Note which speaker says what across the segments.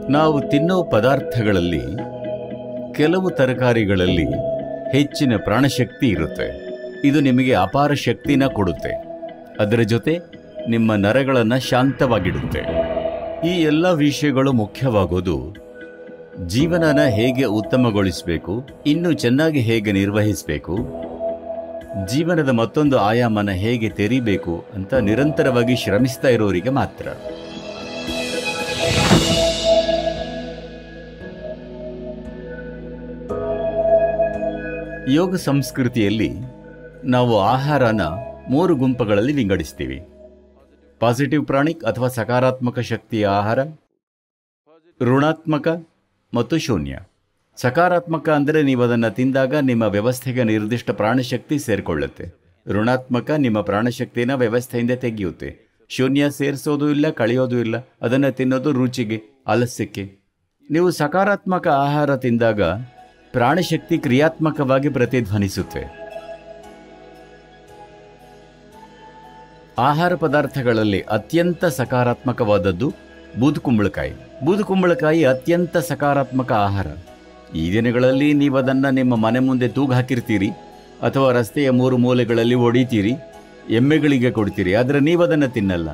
Speaker 1: ನಾವು ತಿನ್ನೋ ಪದಾರ್ಥಗಳಲ್ಲಿ ಕೆಲವು ತರಕಾರಿಗಳಲ್ಲಿ ಹೆಚ್ಚಿನ ಪ್ರಾಣಶಕ್ತಿ ಇರುತ್ತೆ ಇದು ನಿಮಗೆ ಅಪಾರ ಶಕ್ತಿನ ಕೊಡುತ್ತೆ ಅದರ ಜೊತೆ ನಿಮ್ಮ ನರಗಳನ್ನು ಶಾಂತವಾಗಿಡುತ್ತೆ ಈ ಎಲ್ಲ ವಿಷಯಗಳು ಮುಖ್ಯವಾಗೋದು ಜೀವನನ ಹೇಗೆ ಉತ್ತಮಗೊಳಿಸಬೇಕು ಇನ್ನೂ ಚೆನ್ನಾಗಿ ಹೇಗೆ ನಿರ್ವಹಿಸಬೇಕು ಜೀವನದ ಮತ್ತೊಂದು ಆಯಾಮನ ಹೇಗೆ ತೆರಿಬೇಕು ಅಂತ ನಿರಂತರವಾಗಿ ಶ್ರಮಿಸ್ತಾ ಇರೋರಿಗೆ ಮಾತ್ರ ಯೋಗ ಸಂಸ್ಕೃತಿಯಲ್ಲಿ ನಾವು ಆಹಾರನ ಮೂರು ಗುಂಪುಗಳಲ್ಲಿ ವಿಂಗಡಿಸ್ತೀವಿ ಪಾಸಿಟಿವ್ ಪ್ರಾಣಿಕ್ ಅಥವಾ ಸಕಾರಾತ್ಮಕ ಶಕ್ತಿಯ ಆಹಾರ ಋಣಾತ್ಮಕ ಮತ್ತು ಶೂನ್ಯ ಸಕಾರಾತ್ಮಕ ಅಂದರೆ ನೀವು ಅದನ್ನು ತಿಂದಾಗ ನಿಮ್ಮ ವ್ಯವಸ್ಥೆಗೆ ನಿರ್ದಿಷ್ಟ ಪ್ರಾಣಶಕ್ತಿ ಸೇರಿಕೊಳ್ಳುತ್ತೆ ಋಣಾತ್ಮಕ ನಿಮ್ಮ ಪ್ರಾಣಶಕ್ತಿನ ವ್ಯವಸ್ಥೆಯಿಂದ ತೆಗೆಯುತ್ತೆ ಶೂನ್ಯ ಸೇರಿಸೋದು ಇಲ್ಲ ಕಳೆಯೋದು ಇಲ್ಲ ಅದನ್ನು ತಿನ್ನೋದು ರುಚಿಗೆ ಆಲಸ್ಯಕ್ಕೆ ನೀವು ಸಕಾರಾತ್ಮಕ ಆಹಾರ ತಿಂದಾಗ ಪ್ರಾಣಶಕ್ತಿ ಕ್ರಿಯಾತ್ಮಕವಾಗಿ ಪ್ರತಿಧ್ವನಿಸುತ್ತೆ ಆಹಾರ ಪದಾರ್ಥಗಳಲ್ಲಿ ಅತ್ಯಂತ ಸಕಾರಾತ್ಮಕವಾದದ್ದು ಬೂದುಕುಂಬಳಕಾಯಿ ಬೂದುಕುಂಬಳಕಾಯಿ ಅತ್ಯಂತ ಸಕಾರಾತ್ಮಕ ಆಹಾರ ಈ ದಿನಗಳಲ್ಲಿ ನೀವು ಅದನ್ನು ನಿಮ್ಮ ಮನೆ ಮುಂದೆ ತೂಗು ಹಾಕಿರ್ತೀರಿ ಅಥವಾ ರಸ್ತೆಯ ಮೂರು ಮೂಲೆಗಳಲ್ಲಿ ಒಡಿತೀರಿ ಎಮ್ಮೆಗಳಿಗೆ ಕೊಡ್ತೀರಿ ಆದರೆ ನೀವು ಅದನ್ನು ತಿನ್ನಲ್ಲ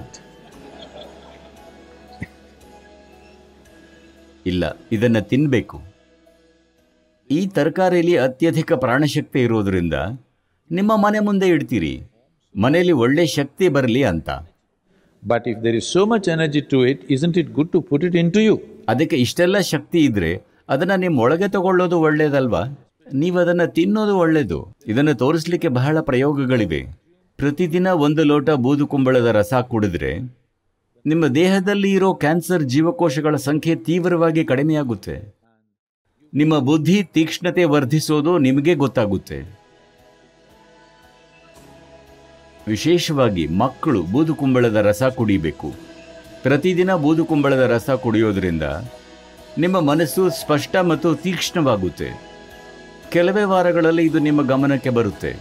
Speaker 1: ಇಲ್ಲ ಇದನ್ನು ತಿನ್ನಬೇಕು ಈ ತರಕಾರಿಯಲ್ಲಿ ಅತ್ಯಧಿಕ ಪ್ರಾಣಶಕ್ತಿ ಇರೋದ್ರಿಂದ ನಿಮ್ಮ ಮನೆ ಮುಂದೆ ಇಡ್ತೀರಿ ಮನೆಯಲ್ಲಿ ಒಳ್ಳೆ ಶಕ್ತಿ ಬರಲಿ ಅಂತ
Speaker 2: But if there is so much energy to it, isn't it good to put it into you?
Speaker 1: ಅದಕ್ಕೆ ಇಷ್ಟೆಲ್ಲ ಶಕ್ತಿ ಇದ್ರೆ ಅದನ್ನ ನಿಮ್ಮ ಒಳಗೆ ತಗೊಳ್ಳೋದು ಒಳ್ಳೇದಲ್ವಾ ನೀವು ಅದನ್ನ ತಿನ್ನೋದು ಒಳ್ಳೇದು ಇದನ್ನು ತೋರಿಸ್ಲಿಕ್ಕೆ ಬಹಳ ಪ್ರಯೋಗಗಳಿವೆ ಪ್ರತಿದಿನ ಒಂದು ಲೋಟ ಬೂದು ಕುಂಬಳದ ರಸ ಕುಡಿದ್ರೆ ನಿಮ್ಮ ದೇಹದಲ್ಲಿ ಇರೋ ಕ್ಯಾನ್ಸರ್ ಜೀವಕೋಶಗಳ ಸಂಖ್ಯೆ ತೀವ್ರವಾಗಿ ಕಡಿಮೆಯಾಗುತ್ತೆ ನಿಮ್ಮ ಬುದ್ಧಿ ತೀಕ್ಷ್ಣತೆ ವರ್ಧಿಸೋದು ನಿಮಗೆ ಗೊತ್ತಾಗುತ್ತೆ ವಿಶೇಷವಾಗಿ ಮಕ್ಕಳು ಬೂದುಕುಂಬಳದ ರಸ ಕುಡಿಬೇಕು ಪ್ರತಿದಿನ ಬೂದುಕುಂಬಳದ ರಸ ಕುಡಿಯೋದ್ರಿಂದ ನಿಮ್ಮ ಮನಸ್ಸು ಸ್ಪಷ್ಟ ಮತ್ತು ತೀಕ್ಷ್ಣವಾಗುತ್ತೆ ಕೆಲವೇ ವಾರಗಳಲ್ಲಿ ಇದು ನಿಮ್ಮ ಗಮನಕ್ಕೆ ಬರುತ್ತೆ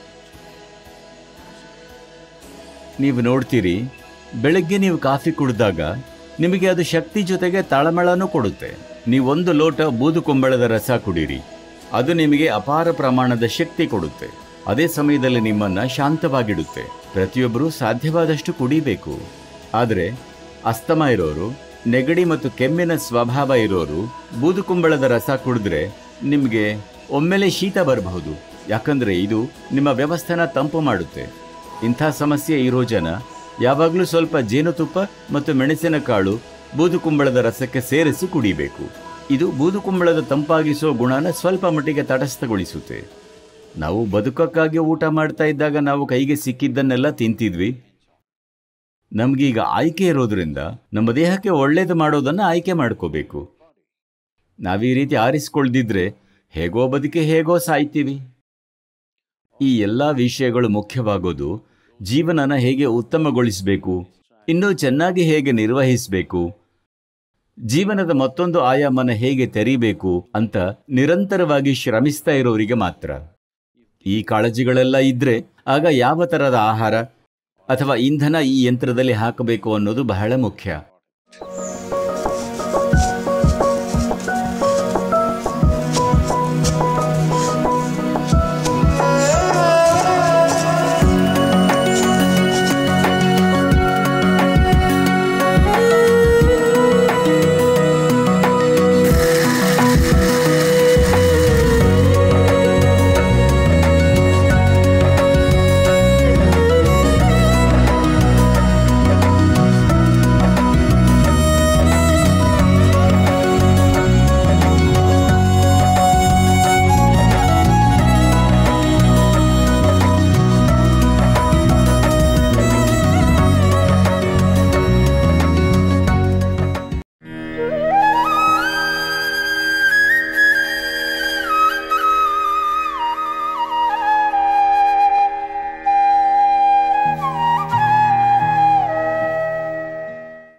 Speaker 1: ನೀವು ನೋಡ್ತೀರಿ ಬೆಳಗ್ಗೆ ನೀವು ಕಾಫಿ ಕುಡಿದಾಗ ನಿಮಗೆ ಅದು ಶಕ್ತಿ ಜೊತೆಗೆ ತಳಮಳನೂ ಕೊಡುತ್ತೆ ನೀವೊಂದು ಲೋಟ ಬೂದುಕುಂಬಳದ ರಸ ಕುಡೀರಿ ಅದು ನಿಮಗೆ ಅಪಾರ ಪ್ರಮಾಣದ ಶಕ್ತಿ ಕೊಡುತ್ತೆ ಅದೇ ಸಮಯದಲ್ಲಿ ನಿಮ್ಮನ್ನ ಶಾಂತವಾಗಿಡುತ್ತೆ ಪ್ರತಿಯೊಬ್ಬರೂ ಸಾಧ್ಯವಾದಷ್ಟು ಕುಡಿಬೇಕು ಆದರೆ ಅಸ್ತಮ ಇರೋರು ನೆಗಡಿ ಮತ್ತು ಕೆಮ್ಮಿನ ಸ್ವಭಾವ ಇರೋರು ಬೂದುಕುಂಬಳದ ರಸ ಕುಡಿದ್ರೆ ನಿಮಗೆ ಒಮ್ಮೆಲೆ ಶೀತ ಬರಬಹುದು ಯಾಕಂದ್ರೆ ಇದು ನಿಮ್ಮ ವ್ಯವಸ್ಥೆನ ತಂಪು ಮಾಡುತ್ತೆ ಇಂಥ ಸಮಸ್ಯೆ ಇರೋ ಜನ ಯಾವಾಗಲೂ ಸ್ವಲ್ಪ ಜೇನುತುಪ್ಪ ಮತ್ತು ಮೆಣಸಿನಕಾಳು ಬೂದುಕುಂಬಳದ ರಸಕ್ಕೆ ಸೇರಿಸಿ ಕುಡಿಬೇಕು ಇದು ಬೂದುಕುಂಬಳದ ತಂಪಾಗಿಸೋ ಗುಣನ ಸ್ವಲ್ಪ ಮಟ್ಟಿಗೆ ತಟಸ್ಥಗೊಳಿಸುತ್ತೆ ನಾವು ಬದುಕಕ್ಕಾಗಿ ಊಟ ಮಾಡ್ತಾ ಇದ್ದಾಗ ನಾವು ಕೈಗೆ ಸಿಕ್ಕಿದ್ದನ್ನೆಲ್ಲ ತಿಂತಿದ್ವಿ ನಮಗೀಗ ಆಯ್ಕೆ ಇರೋದ್ರಿಂದ ನಮ್ಮ ದೇಹಕ್ಕೆ ಒಳ್ಳೇದು ಮಾಡೋದನ್ನು ಆಯ್ಕೆ ಮಾಡ್ಕೋಬೇಕು ನಾವೀ ರೀತಿ ಆರಿಸ್ಕೊಳ್ದಿದ್ರೆ ಹೇಗೋ ಬದುಕಿ ಹೇಗೋ ಸಾಯ್ತೀವಿ ಈ ಎಲ್ಲ ವಿಷಯಗಳು ಮುಖ್ಯವಾಗೋದು ಜೀವನನ ಹೇಗೆ ಉತ್ತಮಗೊಳಿಸಬೇಕು ಇನ್ನೂ ಚೆನ್ನಾಗಿ ಹೇಗೆ ನಿರ್ವಹಿಸಬೇಕು ಜೀವನದ ಮತ್ತೊಂದು ಆಯಾಮನ ಹೇಗೆ ತೆರೀಬೇಕು ಅಂತ ನಿರಂತರವಾಗಿ ಶ್ರಮಿಸ್ತಾ ಇರೋರಿಗೆ ಮಾತ್ರ ಈ ಕಾಳಜಿಗಳೆಲ್ಲ ಇದ್ರೆ ಆಗ ಯಾವ ಥರದ ಆಹಾರ ಅಥವಾ ಇಂಧನ ಈ ಯಂತ್ರದಲ್ಲಿ ಹಾಕಬೇಕು ಅನ್ನೋದು ಬಹಳ ಮುಖ್ಯ